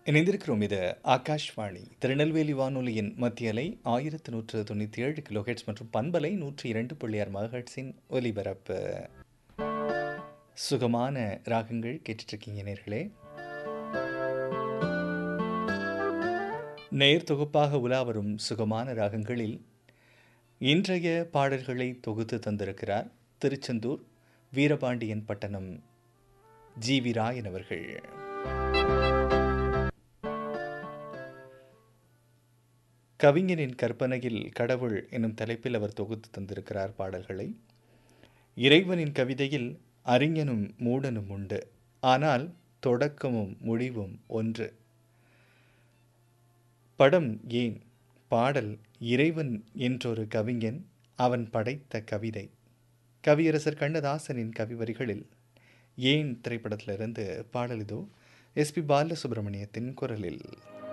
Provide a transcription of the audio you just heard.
இணைந்திருக்கிறோம் இது ஆகாஷ்வாணி திருநெல்வேலி வானொலியின் மத்திய அலை ஆயிரத்து நூற்று தொண்ணூற்றி ஏழு கிலோஹெட்ஸ் மற்றும் பண்பலை நூற்றி இரண்டு புள்ளி ஆறு மகட்ஸின் ஒலிபரப்பு சுகமான ராகங்கள் கேட்டுட்ருக்கீங்க நேர்களே நேர் தொகுப்பாக உலா வரும் சுகமான ராகங்களில் இன்றைய பாடல்களை தொகுத்து தந்திருக்கிறார் திருச்செந்தூர் வீரபாண்டியன் பட்டணம் ஜி வி ராயன் அவர்கள் கவிஞனின் கற்பனையில் கடவுள் எனும் தலைப்பில் அவர் தொகுத்து தந்திருக்கிறார் பாடல்களை இறைவனின் கவிதையில் அறிஞனும் மூடனும் உண்டு ஆனால் தொடக்கமும் முடிவும் ஒன்று படம் ஏன் பாடல் இறைவன் என்றொரு கவிஞன் அவன் படைத்த கவிதை கவியரசர் கண்ணதாசனின் கவிவரிகளில் ஏன் திரைப்படத்திலிருந்து பாடல் இதோ எஸ்பி பாலசுப்ரமணியத்தின் குரலில்